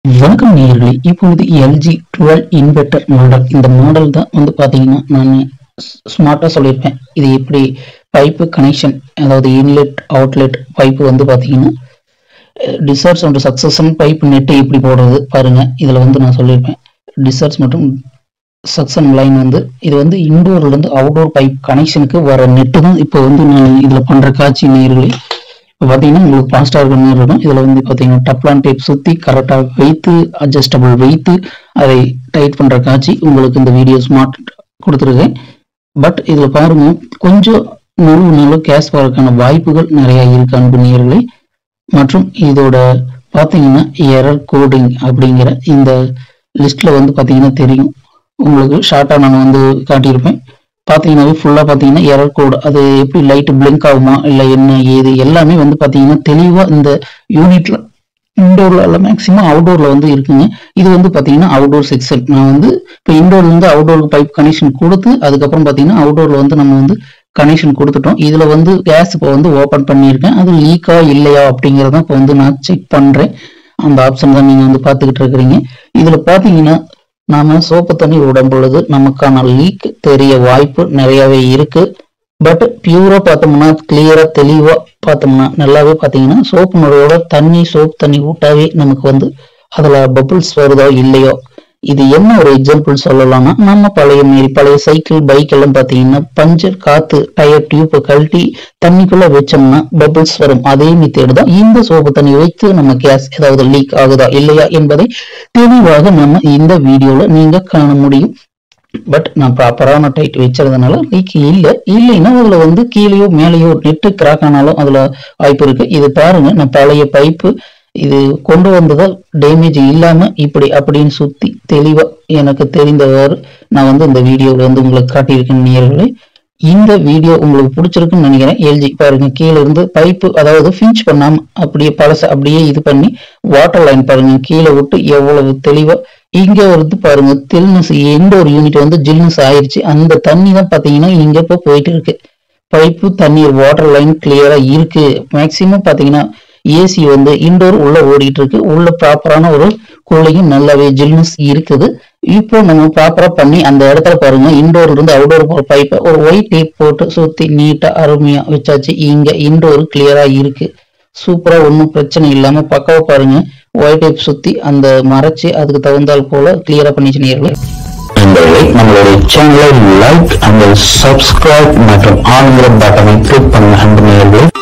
வணக்கம் நேயர்களே இப்பொழுது எல்ஜி டுவெல் இன்வெர்டர் மாடல் இந்த மாடல் தான் வந்து பார்த்தீங்கன்னா நான் ஸ்மார்ட்டாக சொல்லியிருப்பேன் இது எப்படி பைப்பு கனெக்ஷன் அதாவது இன்லெட் அவுட்லெட் பைப்பு வந்து பார்த்தீங்கன்னா டிசார்ஜ் மற்றும் சக்சஷன் பைப் நெட்டு எப்படி போடுறது பாருங்க இதில் வந்து நான் சொல்லியிருப்பேன் டிசார்ஜ் மற்றும் சக்சன் லைன் வந்து இது வந்து இண்டோர்ல இருந்து அவுட்டோர் பைப் கனெக்ஷனுக்கு வர நெட்டு தான் இப்போ வந்து நான் இதில் பண்ற காட்சி நேயர்களே இப்போ பார்த்தீங்கன்னா உங்களுக்கு ஃபாஸ்ட்டாக இருக்கிற மாதிரி இருக்கும் இதில் வந்து பார்த்தீங்கன்னா டப்லான் டேப் சுற்றி கரெக்டாக வைத்து அட்ஜஸ்டபிள் வைத்து அதை டைட் பண்ணுற காட்சி உங்களுக்கு இந்த வீடியோ ஸ்மார்ட் கொடுத்துருக்கேன் பட் இதில் பாருங்க கொஞ்சம் நுழுவுனாலும் கேஸ் போகிறதுக்கான வாய்ப்புகள் நிறைய இருக்கு அன்பு நேயர்களே மற்றும் இதோட பார்த்தீங்கன்னா எரர் கோடிங் அப்படிங்கிற இந்த லிஸ்ட்ல வந்து பார்த்தீங்கன்னா தெரியும் உங்களுக்கு ஷார்ட்டாக நான் வந்து காட்டியிருப்பேன் பார்த்தீங்கன்னாவே ஃபுல்லாக பார்த்தீங்கன்னா எரர் கோடு அது எப்படி லைட் பிளிங்க் ஆகுமா இல்லை என்ன ஏது எல்லாமே வந்து பார்த்தீங்கன்னா தெளிவாக இந்த யூனிட்ல இண்டோர்ல இல்லை மேக்ஸிமம் அவுடோர்ல வந்து இருக்குங்க இது வந்து பார்த்தீங்கன்னா அவுடோர் செக்ஷன் நான் வந்து இப்போ இண்டோர்ல இருந்து அவுடோருக்கு பைப் கனெக்ஷன் கொடுத்து அதுக்கப்புறம் பார்த்தீங்கன்னா அவுடோர்ல வந்து நம்ம வந்து கனெக்ஷன் கொடுத்துட்டோம் இதுல வந்து கேஸ் இப்போ வந்து ஓபன் பண்ணியிருக்கேன் அது லீக்கா இல்லையா அப்படிங்கறத இப்போ வந்து நான் செக் பண்றேன் அந்த ஆப்ஷன் தான் நீங்க வந்து பார்த்துக்கிட்டு இருக்கிறீங்க இதுல பாத்தீங்கன்னா நாம சோப்பு தண்ணி விடும் பொழுது நமக்கான லீக் தெரிய வாய்ப்பு நிறையவே இருக்கு பட் பியூரா பார்த்தோம்னா கிளியரா தெளிவா பார்த்தோம்னா நல்லாவே பார்த்தீங்கன்னா சோப்பு நுழையோட தண்ணி சோப்பு தண்ணி விட்டாவே நமக்கு வந்து அதுல பபிள்ஸ் வருதோ இல்லையோ இது என்ன ஒரு எக்ஸாம்பிள் சொல்லலாம்னா நம்ம பழைய மாரி பழைய சைக்கிள் பைக் எல்லாம் பாத்தீங்கன்னா பஞ்சர் காத்து டயர் டியூப் கழட்டி தண்ணிக்குள்ள வச்சோம்னா பபிள்ஸ் வரும் அதே மெத்தேடு தான் இந்த சோப்பு தண்ணி வைத்து நம்ம கேஸ் ஏதாவது லீக் ஆகுதா இல்லையா என்பதை தெளிவாக நம்ம இந்த வீடியோல நீங்க காண முடியும் பட் நான் ப்ராப்பரான டைட் வச்சதுனால லீக் இல்லை இல்லைன்னா அதுல வந்து கீழேயோ மேலேயோ நெட்டு கிராக் ஆனாலும் அதுல வாய்ப்பு இருக்கு இது பாருங்க நான் பழைய பைப்பு இது கொண்டு வந்ததா டேமேஜ் இல்லாம இப்படி அப்படின்னு சுத்தி தெளிவா எனக்கு தெரிந்தவாறு நான் வந்து இந்த வீடியோல வந்து உங்களுக்கு காட்டியிருக்கேன் நேயர்களே இந்த வீடியோ உங்களுக்கு பிடிச்சிருக்குன்னு நினைக்கிறேன் எல்ஜி பாருங்க கீழே இருந்து பைப்பு அதாவது ஃபிஞ்ச் பண்ணாம அப்படியே பழச அப்படியே இது பண்ணி வாட்டர் லைன் பாருங்க கீழே விட்டு எவ்வளவு தெளிவா இங்க வந்து பாருங்க தில்னஸ் எந்த ஒரு யூனிட் வந்து ஜில்னஸ் ஆயிருச்சு அந்த தண்ணி தான் பாத்தீங்கன்னா இங்க இப்போ போயிட்டு இருக்கு பைப்பு தண்ணீர் வாட்டர் லைன் கிளியரா இருக்கு மேக்சிமம் பாத்தீங்கன்னா ஏசி வந்து இன்டோர் உள்ள ஓடிட்டு இருக்கு உள்ள ப்ராப்பரான ஒரு கூலிங்கும் நல்லாவே ஜில்னஸ் இருக்குது இப்போ நம்ம ப்ராப்பரா பண்ணி அந்த இடத்துல பாருங்க இன்டோர்ல இருந்து அவுடோர் போற பைப்பை ஒரு ஒயிட் டேப் போட்டு சுத்தி நீட்டா அருமையா வச்சாச்சு இங்க இன்டோர் கிளியரா இருக்கு சூப்பரா ஒன்றும் பிரச்சனை இல்லாம பக்காவா பாருங்க ஒயிட் டேப் சுத்தி அந்த மறைச்சு அதுக்கு தகுந்தால் போல கிளியரா பண்ணிச்சு நேர்களே நண்பர்களே நம்மளுடைய சேனலை லைக் அண்ட் சப்ஸ்கிரைப் மற்றும் ஆன்கிற பட்டனை கிளிக் பண்ண அன்பு நேயர்களே